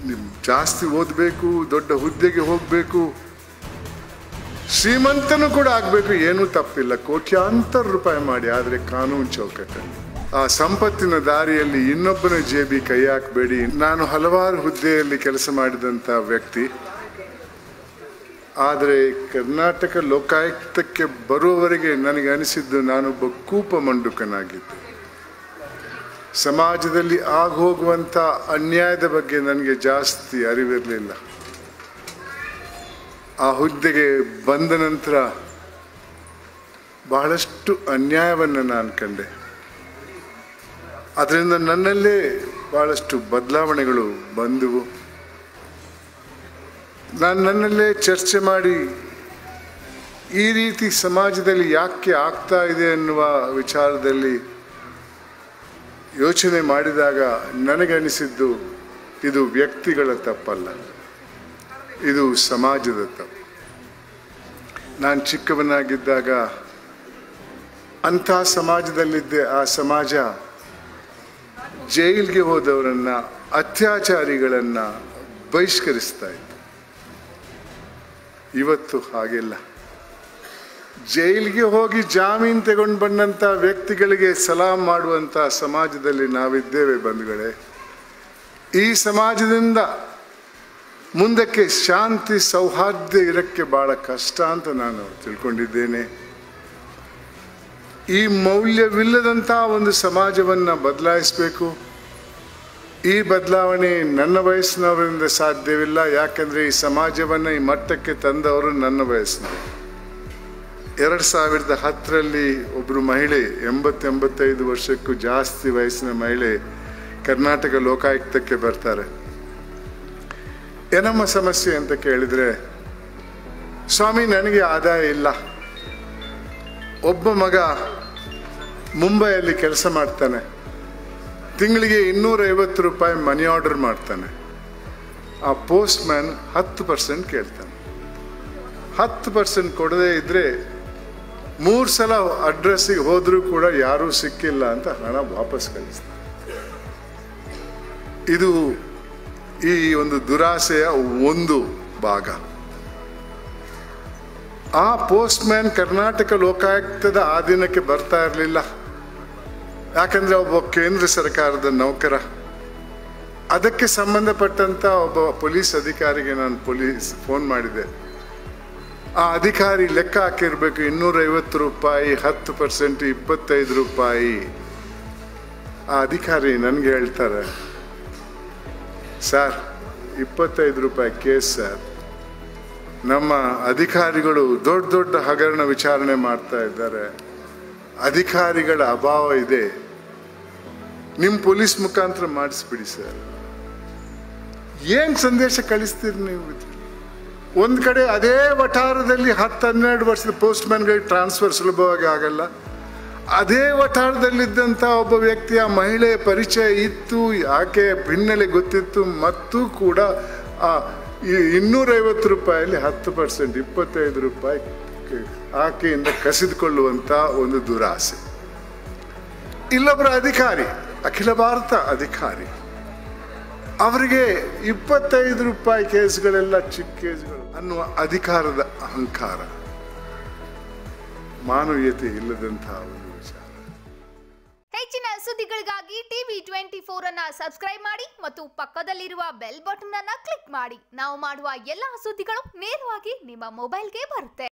ನಿಮ್ ಜಾಸ್ತಿ ಓದಬೇಕು ದೊಡ್ಡ ಹುದ್ದೆಗೆ ಹೋಗಬೇಕು ಶ್ರೀಮಂತನು ಕೂಡ ಆಗಬೇಕು ಏನೂ ತಪ್ಪಿಲ್ಲ ಕೋಟ್ಯಾಂತರ ರೂಪಾಯಿ ಮಾಡಿ ಆದರೆ ಕಾನೂನು ಚೌಕಟ್ಟಲ್ಲಿ ಆ ಸಂಪತ್ತಿನ ದಾರಿಯಲ್ಲಿ ಇನ್ನೊಬ್ಬನ ಜೇಬಿ ಕೈ ಹಾಕಬೇಡಿ ನಾನು ಹಲವಾರು ಹುದ್ದೆಯಲ್ಲಿ ಕೆಲಸ ಮಾಡಿದಂಥ ವ್ಯಕ್ತಿ ಆದರೆ ಕರ್ನಾಟಕ ಲೋಕಾಯುಕ್ತಕ್ಕೆ ಬರುವವರೆಗೆ ನನಗೆ ಅನಿಸಿದ್ದು ನಾನೊಬ್ಬ ಕೂಪ ಮಂಡುಕನಾಗಿದ್ದೆ ಸಮಾಜದಲ್ಲಿ ಆಗೋಗುವಂಥ ಅನ್ಯಾಯದ ಬಗ್ಗೆ ನನಗೆ ಜಾಸ್ತಿ ಅರಿವಿರಲಿಲ್ಲ ಆ ಹುದ್ದೆಗೆ ಬಂದ ನಂತರ ಬಹಳಷ್ಟು ಅನ್ಯಾಯವನ್ನು ನಾನು ಕಂಡೆ ಅದರಿಂದ ನನ್ನಲ್ಲೇ ಬಹಳಷ್ಟು ಬದಲಾವಣೆಗಳು ಬಂದವು ನಾನು ನನ್ನಲ್ಲೇ ಚರ್ಚೆ ಮಾಡಿ ಈ ರೀತಿ ಸಮಾಜದಲ್ಲಿ ಯಾಕೆ ಆಗ್ತಾ ಇದೆ ಅನ್ನುವ ವಿಚಾರದಲ್ಲಿ ಯೋಚನೆ ಮಾಡಿದಾಗ ನನಗನಿಸಿದ್ದು ಇದು ವ್ಯಕ್ತಿಗಳ ತಪ್ಪಲ್ಲ ಇದು ಸಮಾಜದ ತಪ್ಪು ನಾನು ಚಿಕ್ಕವನಾಗಿದ್ದಾಗ ಅಂಥ ಸಮಾಜದಲ್ಲಿದ್ದೆ ಆ ಸಮಾಜ ಜೈಲಿಗೆ ಹೋದವರನ್ನ ಅತ್ಯಾಚಾರಿಗಳನ್ನ ಬಹಿಷ್ಕರಿಸ್ತಾ ಇತ್ತು ಇವತ್ತು ಹಾಗಿಲ್ಲ ಜೈಲಿಗೆ ಹೋಗಿ ಜಾಮೀನು ತಗೊಂಡು ಬಂದಂಥ ವ್ಯಕ್ತಿಗಳಿಗೆ ಸಲಾಂ ಮಾಡುವಂಥ ಸಮಾಜದಲ್ಲಿ ನಾವಿದ್ದೇವೆ ಬಂಧುಗಳೇ ಈ ಸಮಾಜದಿಂದ ಮುಂದಕ್ಕೆ ಶಾಂತಿ ಸೌಹಾರ್ದ ಇರಕ್ಕೆ ಬಹಳ ಕಷ್ಟ ಅಂತ ನಾನು ತಿಳ್ಕೊಂಡಿದ್ದೇನೆ ಈ ಮೌಲ್ಯವಿಲ್ಲದಂಥ ಒಂದು ಸಮಾಜವನ್ನು ಬದಲಾಯಿಸಬೇಕು ಈ ಬದಲಾವಣೆ ನನ್ನ ವಯಸ್ಸಿನವರಿಂದ ಸಾಧ್ಯವಿಲ್ಲ ಯಾಕಂದರೆ ಈ ಸಮಾಜವನ್ನು ಈ ಮಟ್ಟಕ್ಕೆ ತಂದವರು ನನ್ನ ವಯಸ್ಸಿನವರು ಎರಡು ಸಾವಿರದ ಹತ್ತರಲ್ಲಿ ಒಬ್ಬರು ಮಹಿಳೆ ಎಂಬತ್ತೆಂಬತ್ತೈದು ವರ್ಷಕ್ಕೂ ಜಾಸ್ತಿ ವಯಸ್ಸಿನ ಮಹಿಳೆ ಕರ್ನಾಟಕ ಲೋಕಾಯುಕ್ತಕ್ಕೆ ಬರ್ತಾರೆ ಏನಮ್ಮ ಸಮಸ್ಯೆ ಅಂತ ಕೇಳಿದರೆ ಸ್ವಾಮಿ ನನಗೆ ಆದಾಯ ಇಲ್ಲ ಒಬ್ಬ ಮಗ ಮುಂಬೈಯಲ್ಲಿ ಕೆಲಸ ಮಾಡ್ತಾನೆ ತಿಂಗಳಿಗೆ ಇನ್ನೂರೈವತ್ತು ರೂಪಾಯಿ ಮನಿ ಆರ್ಡರ್ ಮಾಡ್ತಾನೆ ಆ ಪೋಸ್ಟ್ ಮ್ಯಾನ್ ಹತ್ತು ಪರ್ಸೆಂಟ್ ಕೇಳ್ತಾನೆ ಹತ್ತು ಪರ್ಸೆಂಟ್ ಕೊಡದೇ ಇದ್ರೆ ಮೂರು ಸಲ ಅಡ್ರೆಸ್ಸಿಗೆ ಹೋದರೂ ಕೂಡ ಯಾರೂ ಸಿಕ್ಕಿಲ್ಲ ಅಂತ ಹಣ ವಾಪಸ್ ಕಳಿಸ್ತಾರೆ ಇದು ಈ ಒಂದು ದುರಾಸೆಯ ಒಂದು ಭಾಗ ಆ ಪೋಸ್ಟ್ ಮ್ಯಾನ್ ಕರ್ನಾಟಕ ಲೋಕಾಯುಕ್ತದ ಆಧೀನಕ್ಕೆ ಬರ್ತಾ ಇರಲಿಲ್ಲ ಯಾಕಂದ್ರೆ ಒಬ್ಬ ಕೇಂದ್ರ ಸರ್ಕಾರದ ನೌಕರ ಅದಕ್ಕೆ ಸಂಬಂಧಪಟ್ಟಂತ ಒಬ್ಬ ಪೊಲೀಸ್ ಅಧಿಕಾರಿಗೆ ನಾನು ಪೊಲೀಸ್ ಫೋನ್ ಮಾಡಿದೆ ಆ ಅಧಿಕಾರಿ ಲೆಕ್ಕ ಹಾಕಿರ್ಬೇಕು ಇನ್ನೂರೈವತ್ತು ರೂಪಾಯಿ ಹತ್ತು ಪರ್ಸೆಂಟ್ ಇಪ್ಪತ್ತೈದು ರೂಪಾಯಿ ಆ ಅಧಿಕಾರಿ ನನಗೆ ಹೇಳ್ತಾರೆ ಸರ್ ಇಪ್ಪತ್ತೈದು ರೂಪಾಯಿ ಕೇಸ್ ಸರ್ ನಮ್ಮ ಅಧಿಕಾರಿಗಳು ದೊಡ್ಡ ದೊಡ್ಡ ಹಗರಣ ವಿಚಾರಣೆ ಮಾಡ್ತಾ ಇದ್ದಾರೆ ಅಧಿಕಾರಿಗಳ ಅಭಾವ ಇದೆ ನಿಮ್ಮ ಪೊಲೀಸ್ ಮುಖಾಂತರ ಮಾಡಿಸ್ಬಿಡಿ ಸರ್ ಏನ್ ಸಂದೇಶ ಕಳಿಸ್ತೀರಿ ನೀವು ಒಂದು ಕಡೆ ಅದೇ ವಠಾರದಲ್ಲಿ ಹತ್ತು ಹನ್ನೆರಡು ವರ್ಷದ ಪೋಸ್ಟ್ ಮ್ಯಾನ್ಗಳಿಗೆ ಟ್ರಾನ್ಸ್ಫರ್ ಸುಲಭವಾಗಿ ಆಗಲ್ಲ ಅದೇ ವಠಾರದಲ್ಲಿದ್ದಂಥ ಒಬ್ಬ ವ್ಯಕ್ತಿಯ ಮಹಿಳೆ ಪರಿಚಯ ಇತ್ತು ಆಕೆ ಹಿನ್ನೆಲೆ ಗೊತ್ತಿತ್ತು ಮತ್ತು ಕೂಡ ಆ ಈ ಇನ್ನೂರೈವತ್ತು ರೂಪಾಯಲ್ಲಿ ಹತ್ತು ಪರ್ಸೆಂಟ್ ಇಪ್ಪತ್ತೈದು ರೂಪಾಯಿ ಆಕೆಯಿಂದ ಕಸಿದುಕೊಳ್ಳುವಂಥ ಒಂದು ದುರಾಸೆ ಇಲ್ಲೊಬ್ಬರ ಅಧಿಕಾರಿ ಅಖಿಲ ಭಾರತ ಅಧಿಕಾರಿ ಅವರಿಗೆ ಇಪ್ಪತ್ತೈದು ರೂಪಾಯಿ ಕೇಸ್ಗಳೆಲ್ಲ ಚಿಕ್ಕ ಕೇಸ್ಗಳು ಅನ್ನುವ ಅಧಿಕಾರದ ಅಹಂಕಾರ ಮಾನವೀಯತೆ ಇಲ್ಲದಂತಹ ಒಂದು ವಿಚಾರ ಹೆಚ್ಚಿನ ಸುದ್ದಿಗಳಿಗಾಗಿ ಟಿವಿ ಟ್ವೆಂಟಿ ಫೋರ್ ಅನ್ನ ಸಬ್ಸ್ಕ್ರೈಬ್ ಮಾಡಿ ಮತ್ತು ಪಕ್ಕದಲ್ಲಿರುವ ಬೆಲ್ ಬಟನ್ ಅನ್ನ ಕ್ಲಿಕ್ ಮಾಡಿ ನಾವು ಮಾಡುವ ಎಲ್ಲಾ ಸುದ್ದಿಗಳು ನೇರವಾಗಿ ನಿಮ್ಮ ಮೊಬೈಲ್ಗೆ ಬರುತ್ತೆ